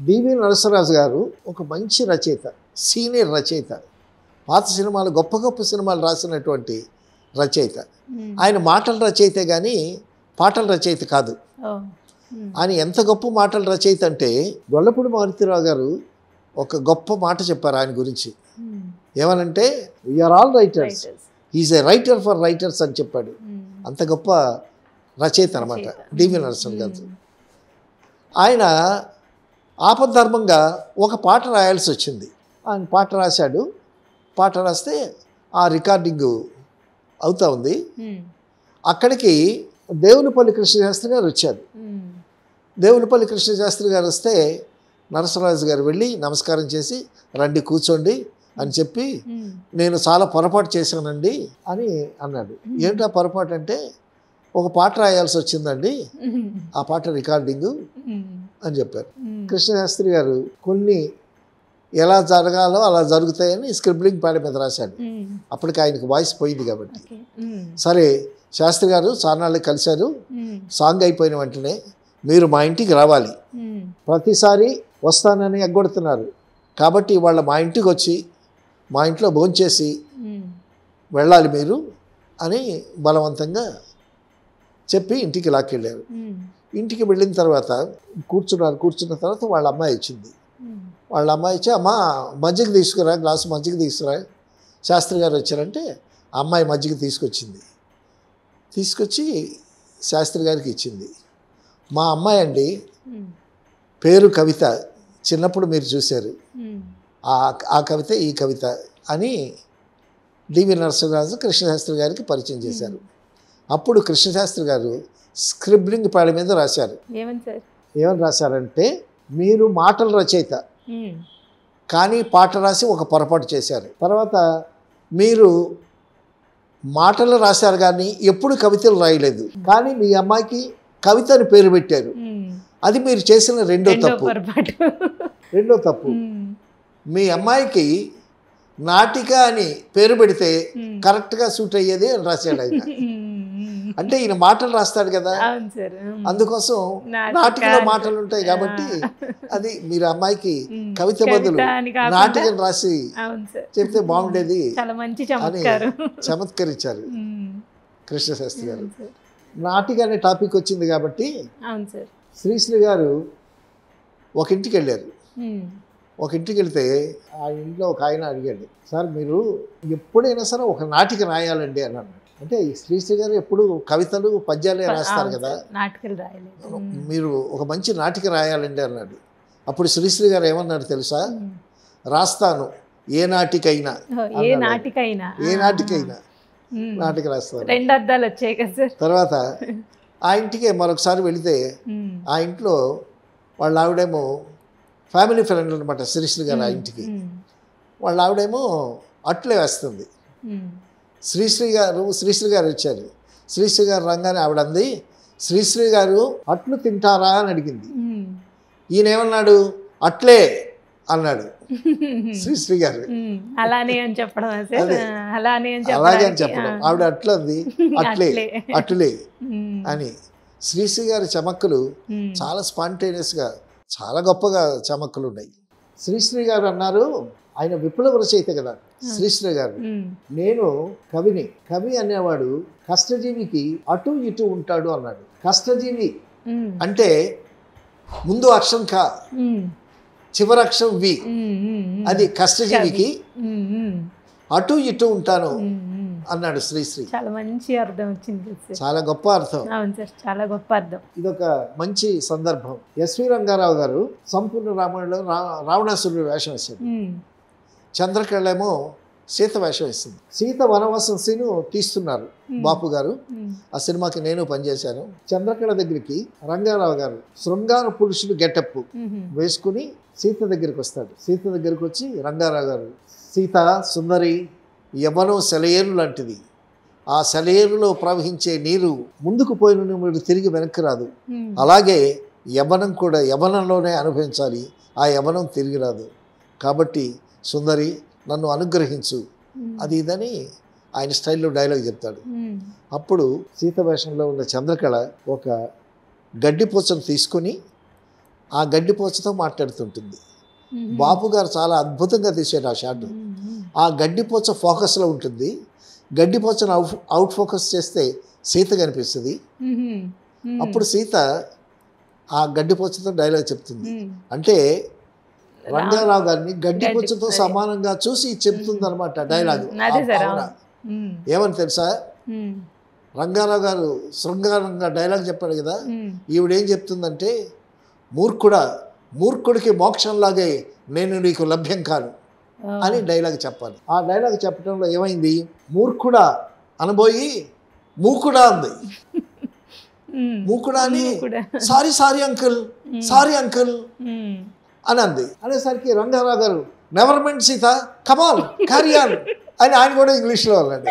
డివి నరసరాజు గారు ఒక మంచి రచయిత సీనియర్ రచయిత పాత సినిమాలు గొప్ప గొప్ప సినిమాలు రాసినటువంటి రచయిత ఉమ్. ఆయన మాటల రచయితే కానీ పాటల రచయిత కాదు ఓ. ఉమ్. ఆయన ఎంత గొప్ప మాటల రచయిత అంటే గొల్లపూడి మారుతిరావు గారు ఒక గొప్ప మాట చెప్పారు ఆయన గురించి ఉమ్. ఏమనంటే వీఆర్ ఆల్ రైటర్స్ Writers. Is a writer for writers అని చెప్పాడు ఉమ్. అంత గొప్ప రచయిత అనమాట రచయిత. డివి నరసింహ గారు ఉమ్. ఆయన ఆపద్ధర్మంగా ఒక పాట రాయాల్సి వచ్చింది ఆయన పాట రాశాడు పాట రాస్తే ఆ రికార్డింగ్ అవుతా ఉంది ఉమ్. అక్కడికి దేవునిపల్లి కృష్ణశాస్త్రి గారు వచ్చారు ఉమ్. దేవునిపల్లి కృష్ణశాస్త్రి గారు వస్తే నరసరాజు గారు వెళ్ళి నమస్కారం చేసి రండి కూర్చోండి అని చెప్పి ఉమ్. నేను చాలా పొరపాటు చేశానండి అని అన్నాడు ఏంటా పొరపాటు అంటే ఒక పాట రాయాల్సి వచ్చిందండి ఉమ్. ఆ పాట రికార్డింగు ఉమ్. అని చెప్పారు ఉమ్. కృష్ణశాస్త్రి గారు కొన్ని ఎలా జరగాలో అలా జరుగుతాయని స్క్రిబ్లింగ్ ప్యాడ్ మీద రాశాడు ఉమ్. అప్పటికి ఆయనకు వాయిస్ పోయింది కాబట్టి ఓకే. ఉమ్. సరే శాస్త్రి గారు చాన్నాళ్ళు కలిశారు ఉమ్. సాంగ్ అయిపోయిన వెంటనే మీరు మా ఇంటికి రావాలి ఉమ్. ప్రతిసారి వస్తానని ఎగ్గొడుతున్నారు కాబట్టి వాళ్ళ మా ఇంటికి వచ్చి మా ఇంట్లో భోంచేసి ఉమ్. వెళ్ళాలి మీరు అని బలవంతంగా చెప్పి ఇంటికి లాక్కెళ్ళారు ఉమ్. ఇంటికి వెళ్ళిన తర్వాత కూర్చున్నారు కూర్చున్న తర్వాత వాళ్ళ అమ్మాయి వచ్చింది ఉమ్. వాళ్ళ అమ్మాయి వచ్చి అమ్మ మజ్జిగ తీసుకురా గ్లాసు మజ్జిగ తీసుకురా శాస్త్రి గారు వచ్చారంటే ఆ అమ్మాయి మజ్జిగ తీసుకొచ్చింది తీసుకొచ్చి శాస్త్రి గారికి ఇచ్చింది మా అమ్మాయి అండి ఉమ్. పేరు కవిత చిన్నప్పుడు మీరు చూశారు ఉమ్. ఆ ఆ కవిత ఈ కవిత అని డివి నరసింహరాజు కృష్ణశాస్త్రి గారికి పరిచయం చేశారు అప్పుడు కృష్ణశాస్త్రి గారు స్క్రిబ్లింగ్ ప్యాడ్ మీద రాశారు ఏమని సార్ ఏమని రాశారంటే మీరు మాటల రచయిత ఉమ్. కానీ పాట రాసి ఒక పొరపాటు చేశారు తర్వాత మీరు మాటలు రాశారు కానీ ఎప్పుడు కవితలు రాయలేదు కానీ మీ అమ్మాయికి కవిత అని పేరు పెట్టారు ఉమ్. అది మీరు చేసిన రెండో రెండో తప్పు పొరపాటు రెండో తప్పు ఉమ్. మీ అమ్మాయికి నాటిక అని పేరు పెడితే ఉమ్. కరెక్ట్గా సూట్ అయ్యేది అని రాశాడు ఆయన ఉమ్. అంటే ఈయన మాటలు రాస్తాడు కదా అవును సార్ ఉమ్. అందుకోసం నాటిక నాటికలో అంటే- మాటలు ఉంటాయి కాబట్టి అది మీరు అమ్మాయికి ఉమ్. కవిత బదులు కవిత అని కాకుండా- నాటికను రాసి అవును సార్ చెప్తే బాగుండేది చాలా మంచి అని చమత్కారం చమత్కరించారు ఉమ్. కృష్ణశాస్త్రి గారు అవును సార్ నాటిక అనే టాపిక్ వచ్చింది కాబట్టి అవును సార్ శ్రీశ్రీ గారు ఒక ఇంటికి వెళ్ళారు ఉమ్. ఒక ఇంటికి వెళ్తే ఆ ఇంట్లో ఒక ఆయన అడిగాడు సార్ మీరు ఎప్పుడైనా సరే ఒక నాటిక రాయాలండి అన్నాడు అంటే ఈ శ్రీశ్రీ గారు ఎప్పుడు కవితలు పద్యాలే రాస్తారు అవును కదా సార్. నాటకాలు రాయలేదు ఉమ్. మీరు ఒక మంచి నాటిక రాయాలండి అన్నాడు అప్పుడు శ్రీశ్రీ గారు ఏమన్నాడు తెలుసా ఉమ్. రాస్తాను ఏ నాటికైనా ఓ, ఏ అన్నాడు. నాటికైనా ఏ ఆ. నాటికైనా ఉమ్. నాటిక రాస్తాను రెండు అద్దాలు వచ్చాయి కదా సార్ తర్వాత ఆ ఇంటికి మరొకసారి వెళితే ఉమ్. ఆ ఇంట్లో వాళ్ళ ఆవిడేమో ఫ్యామిలీ ఫ్రెండ్ అనమాట శ్రీశ్రీ గారు ఆ ఉమ్. ఇంటికి ఉమ్. వాళ్ళ ఆవిడేమో అట్లే వేస్తుంది ఉమ్. శ్రీశ్రీ గారు శ్రీశ్రీ గారు వచ్చారు శ్రీశ్రీ గారు రంగానే ఆవిడ అంది శ్రీశ్రీ గారు అట్లు తింటారా అని అడిగింది ఉమ్. ఈయన ఏమన్నాడు అట్లే అన్నాడు శ్రీశ్రీ గారు ఉమ్. అలానే అని చెప్పడం సార్ అదే. ఆ, అలానే అని అలాగే అని చెప్పడానికి, చెప్పడం ఆ. ఆవిడ అట్లా అంది అట్లే అట్లే. అట్లే ఉమ్. అని శ్రీశ్రీ గారి చమక్కులు ఉమ్. చాలా స్పాంటేనియస్గా చాలా గొప్పగా చమక్కులు ఉన్నాయి శ్రీశ్రీ గారు అన్నారు ఆయన విప్లవ రచయిత కదా శ్రీశ్రీ గారు ఉమ్. నేను కవిని కవి అనేవాడు కష్టజీవికి అటు ఇటు ఉంటాడు అన్నాడు కష్టజీవి ఉమ్. అంటే ముందు అక్షరం కా ఉమ్. చివరి అక్షరం వి ఉమ్. ఉమ్. ఉమ్. అది కష్టజీవికి ఉమ్. ఉమ్. అటు ఇటు ఉంటాను ఉమ్. ఉమ్. అన్నాడు శ్రీశ్రీ చాలా మంచి అర్థం వచ్చింది కదా సార్ చాలా గొప్ప అర్థం అవును సార్ చాలా గొప్ప అర్థం ఇదొక మంచి సందర్భం ఎస్వి రంగారావు గారు సంపూర్ణ రామాయణంలో రా రావణాసురుడు వేషం వేశాడు ఉమ్. చంద్రకళేమో సీత వేషం వేస్తుంది సీత వనవాసం సీను తీస్తున్నారు బాపు గారు ఉమ్. ఆ సినిమాకి నేను పనిచేశాను చంద్రకళ దగ్గరికి రంగారావు గారు శృంగార పురుషుడు గెటప్ ఉమ్. వేసుకుని సీత దగ్గరికి వస్తాడు సీత దగ్గరికి వచ్చి రంగారావు గారు సీత సుందరి యవనం సెలయేరు లాంటిది ఆ సెలయేరులో ప్రవహించే నీరు ముందుకు పోయిన మీరు తిరిగి వెనక్కి రాదు ఉమ్. అలాగే యవనం కూడా యవనంలోనే అనుభవించాలి ఆ యవనం తిరిగి రాదు కాబట్టి సుందరి నన్ను అనుగ్రహించు ఉమ్. అది ఇదని ఆయన స్టైల్లో డైలాగ్ చెప్తాడు ఉమ్. అప్పుడు సీత వేషంలో ఉన్న చంద్రకళ ఒక గడ్డి పూసను తీసుకొని ఆ గడ్డిపోచతో మాట్లాడుతుంటుంది మ్మ్. బాపు గారు చాలా అద్భుతంగా తీశారు ఆ షాట్ మ్మ్. ఆ గడ్డిపోచ ఫోకస్లో ఉంటుంది గడ్డిపోచను అవుట్ అవుట్ ఫోకస్ చేస్తే సీత కనిపిస్తుంది మ్మ్. మ్మ్. అప్పుడు సీత ఆ గడ్డిపోచతో డైలాగ్ చెప్తుంది మ్మ్. అంటే రంగారావు గారిని గడ్డిపోచతో గడ్డి- సమానంగా చూసి చెప్తుంది అనమాట డైలాగ్ మ్మ్. అదే సార్ అవును. మ్మ్. ఏమని తెలుసా మ్మ్. రంగారావు గారు శృంగారంగా డైలాగ్ చెప్పాడు కదా మ్మ్. ఈవిడేం చెప్తుందంటే మూర్ఖుడా మూర్ఖుడికి మోక్షంలాగే నేను నీకు లభ్యం కాను ఓ. అని డైలాగ్ చెప్పాలి ఆ డైలాగ్ చెప్పడంలో ఏమైంది మూర్ఖుడా అనబోయి మూకుడా అంది మ్మ్. మూకుడా అని కూడా. Sorry sorry uncle sorry uncle మ్మ్. అని అంది అనేసరికి రంగారావు గారు నెవర్ మెంట్ సీత కమాల్ క్యారియాన్ అని ఆయన కూడా ఇంగ్లీష్లో అన్నాడు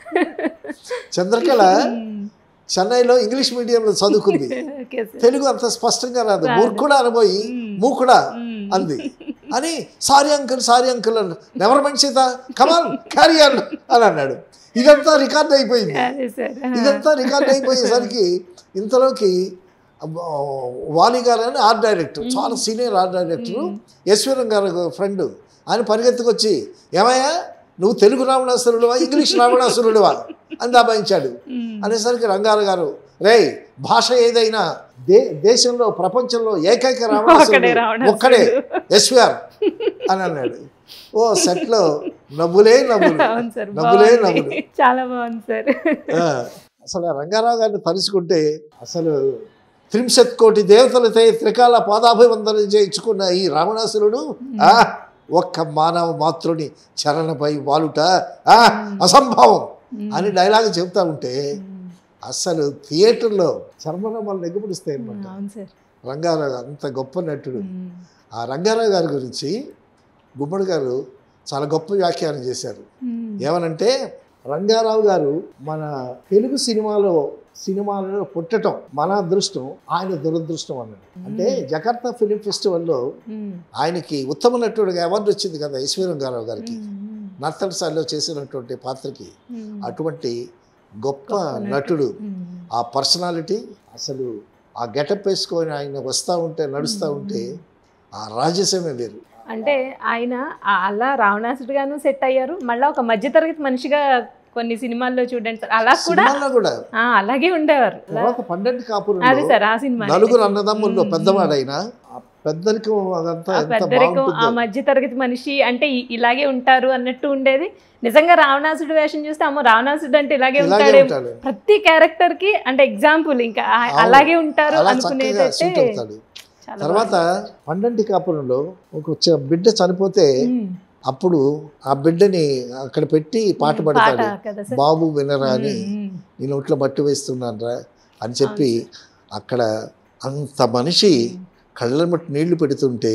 చంద్రకళ మ్మ్. చెన్నైలో ఇంగ్లీష్ మీడియంలో చదువుకుంది ఓకే సార్ తెలుగు అంత స్పష్టంగా రాదు రాదు. మూర్ఖుడా అనబోయి మ్మ్. మూకుడా మ్మ్. అంది అని సారీ అంకుల్ సారీ అంకుల్ అని నెవర్ మెంట్ సీత కమాల్ క్యారియాన్ అని అన్నాడు ఇదంతా రికార్డ్ అయిపోయింది అదే సార్ ఇదంతా రికార్డ్ అయిపోయేసరికి ఇంతలోకి అబ్బా, వాలి గారు అని ఆర్ట్ డైరెక్టర్ చాలా సీనియర్ ఆర్ట్ డైరెక్టర్ యశ్వరం గారు ఫ్రెండ్ ఆయన పరిగెత్తుకొచ్చి ఏమయ్యా నువ్వు తెలుగు రావణాసురుడువా ఇంగ్లీష్ రావణాసురుడువా అని దాబాయించాడు మ్మ్. అనేసరికి రంగారు గారు రేయ్ భాష ఏదైనా దే దేశంలో ప్రపంచంలో ఏకైక ఒక్కడే రావణాసురుడు రావణాసురుడు. ఒక్కడే ఎస్విఆర్ అని అన్నాడు ఓ సెట్లో నవ్వులే నవ్వులు అవును సార్ నవ్వులే బాగుంది. నవ్వులు చాలా బాగుంది సార్ ఆ, అసలు ఆ రంగారావు గారిని తలుచుకుంటే అసలు త్రింశత్ కోటి దేవతలతో త్రికాల పాదాభివందనం చేయించుకున్న ఈ రావణాసురుడు ఆ ఒక్క మానవ మాతృని చరణపై వాలుట ఆ అసంభవం అని డైలాగ్ చెప్తా ఉంటే మ్మ్. అసలు థియేటర్లో చర్మనమ్మలు నెగ్గుపిడిస్తాయి అనమాట అవును సార్ రంగారావు గారు అంత గొప్ప నటుడు మ్మ్. ఆ రంగారావు గారి గురించి గుమ్మడి గారు చాలా గొప్ప వ్యాఖ్యానం చేశారు మ్మ్. ఏమనంటే రంగారావు గారు మన తెలుగు సినిమాలో సినిమాలలో పుట్టడం మన అదృష్టం ఆయన దురదృష్టం అన్నాడు అంటే జకార్తా ఫిలిం ఫెస్టివల్లో మ్మ్. ఆయనకి ఉత్తమ నటుడిగా అవార్డు వచ్చింది కదా ఈశ్వరం గారావు గారికి మ్మ్. నర్తనసారిలో చేసినటువంటి పాత్రకి మ్మ్. అటువంటి గొప్ప గొప్ప నటుడు మ్మ్. ఆ పర్సనాలిటీ అసలు ఆ గెటప్ వేసుకొని ఆయన వస్తూ ఉంటే నడుస్తూ ఉంటే ఆ రాజసమే వేరు అంటే ఆయన ఆ- అలా రావణాసుడిగాను సెట్ అయ్యారు మళ్ళీ ఒక మధ్యతరగతి మనిషిగా కొన్ని సినిమాల్లో చూడండి సార్ అలా కూడా సినిమాలో కూడా ఆ, అలాగే ఉండేవారు అలా- తర్వాత పండంటి అదే కాపురంలో సార్ ఆ సినిమా నలుగురు అన్నదమ్ముల్లో మ్మ్. పెద్దవాడైనా ఆ పెద్దరికం అదంతా ఆ ఎంత పెద్దరికం ఆ బాగుంటుందో మధ్య తరగతి మనిషి అంటే ఇ- ఇలాగే ఉంటారు అన్నట్టు ఉండేది నిజంగా రావణాసుడు వేషం చూస్తే అమ్మో రావణాసుడు అంటే ఇలాగే ఇలాగే ఉంటాడే ఉంటాడు ప్రతి క్యారెక్టర్ కి అంటే ఎగ్జాంపుల్ ఇంకా ఆ- అవును. అలాగే ఉంటారు అలా చక్కగా అనుకునేదైతే సూట్ అవుతాడు చాలా తర్వాత పండంటి కాపురంలో ఒక చ- బిడ్డ చనిపోతే బాగుంది. మ్మ్. అప్పుడు ఆ బిడ్డని అక్కడ పెట్టి పాట పాట పడతాడు కదా సార్ బాబు వినరా అని మ్మ్. నీ నోట్లో మట్టి వేస్తున్నానరా అని చెప్పి అక్కడ అంత మనిషి కళ్ళ మట్టి నీళ్లు పెడుతుంటే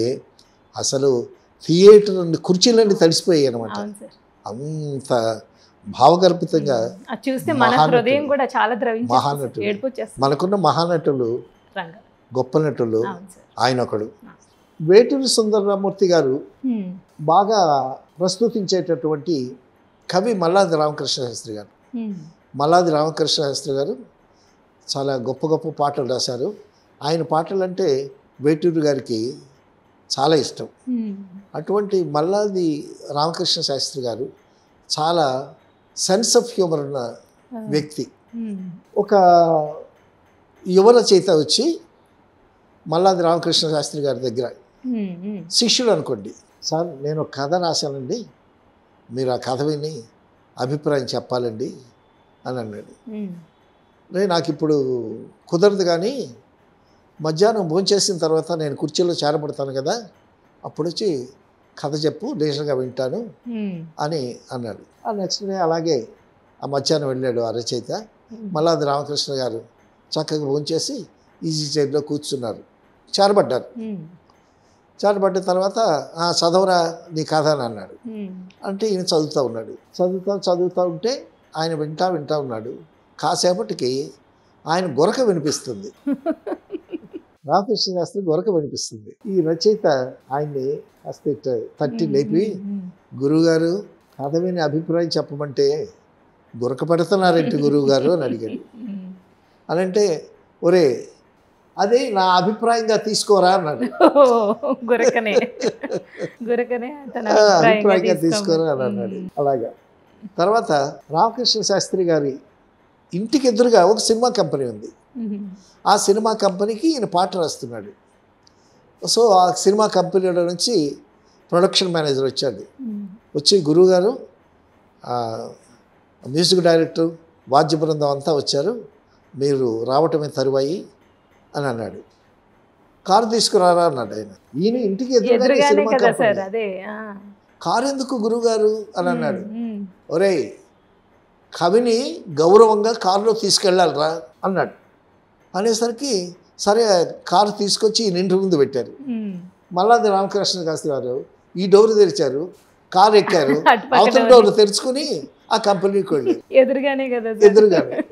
అసలు థియేటర్ నుండి కుర్చీలన్నీ తడిసిపోయాయి అనమాట అవును సార్ అంత భావగర్భితంగా అది చూస్తే మన మహానటుడు. హృదయం కూడా చాలా ద్రవించేస్తుంది మహానటుడు. ఏడుపు వచ్చేస్తుంది మనకున్న మహానటులు రంగా గొప్ప నటులు అవును సార్ ఆయన ఒకడు వేటూరి సుందరరామూర్తి గారు మ్మ్. బాగా ప్రస్తుతించేటటువంటి కవి మల్లాది రామకృష్ణ శాస్త్రి గారు మ్మ్. మల్లాది రామకృష్ణ శాస్త్రి గారు చాలా గొప్ప గొప్ప పాటలు రాశారు ఆయన పాటలు అంటే వేటూరు గారికి చాలా ఇష్టం మ్మ్. అటువంటి మల్లాది రామకృష్ణ శాస్త్రి గారు చాలా సెన్స్ ఆఫ్ హ్యూమర్ ఉన్న వ్యక్తి మ్మ్. ఒక యువ రచయిత వచ్చి మల్లాది రామకృష్ణ శాస్త్రి గారి దగ్గర మ్మ్. మ్మ్. శిష్యుడు అనుకోండి సార్ నేను ఒక కథ రాశానండి మీరు ఆ కథ విని అభిప్రాయం చెప్పాలండి అని అన్నాడు మ్మ్. రే నాకు ఇప్పుడు కుదరదు కానీ మధ్యాహ్నం భోంచేసిన తర్వాత నేను కుర్చీలో చేరబడతాను కదా అప్పుడు వచ్చి కథ చెప్పు లేచగా వింటాను మ్మ్. అని అన్నాడు ఆ నెక్స్ట్ డే అలాగే ఆ మధ్యాహ్నం వెళ్ళాడు ఆ రచయిత మళ్ళా అది రామకృష్ణ గారు చక్కగా భోంచేసి ఈజీ చైర్లో కూర్చున్నారు చేరబడ్డారు మ్మ్. చేరబడ్డ తర్వాత "ఆ, చదవరా నీ కథ అని అన్నాడు మ్మ్. అంటే ఈయన చదువుతూ ఉన్నాడు చదువుతా చదువుతూ ఉంటే ఆయన వింటా వింటా ఉన్నాడు కాసేపటికి ఆయన గొరక వినిపిస్తుంది రామకృష్ణ శాస్త్రి గొరక వినిపిస్తుంది ఈ రచయిత ఆయన్ని కాస్త ఇట్ట తట్టి లేపి మ్మ్. గురువుగారు కథ విని అభిప్రాయం చెప్పమంటే గురక పెడుతున్నారేంటి గురువు గారు అని అడిగాడు మ్మ్. అని అంటే ఒరే అదే నా అభిప్రాయంగా తీసుకోరా అన్నాడు ఓ, గురకనే గురకనే తన ఆ, అభిప్రాయంగా అభిప్రాయంగా తీసుకోమని. తీసుకోరా అని అన్నాడు అలాగా తర్వాత రామకృష్ణ శాస్త్రి గారి ఇంటికి ఎదురుగా ఒక సినిమా కంపెనీ ఉంది ఉమ్. ఆ సినిమా కంపెనీకి ఈయన పాట రాస్తున్నాడు సో ఆ సినిమా కంపెనీలో నుంచి ప్రొడక్షన్ మేనేజర్ వచ్చాడు ఉమ్. వచ్చి గురువుగారు ఆ, మ్యూజిక్ డైరెక్టర్ వాద్య బృందం అంతా వచ్చారు మీరు రావటమే తరువాయి అని అన్నాడు కారు తీసుకురారా అన్నాడు ఆయన ఈయన ఇంటికి ఎదురుగానే ఎదురుగానే సినిమా కదా సార్ కంపెనీ అదే ఆ. కారు ఎందుకు గురువుగారు అని అన్నాడు ఉమ్. ఒరేయ్ కవిని గౌరవంగా కారులో తీసుకెళ్ళాలిరా అన్నాడు అనేసరికి సరే కారు తీసుకొచ్చి ఈయన ఇంటి ముందు పెట్టారు ఉమ్. మల్లాది రామకృష్ణ శాస్త్రి గారు ఈ డోర్ తెరిచారు కారు ఎక్కారు అటు పక్క అవతల డోర్. డోర్ తెరుచుకుని ఆ కంపెనీకి వెళ్ళి ఎదురుగానే కదా సార్. ఎదురుగానే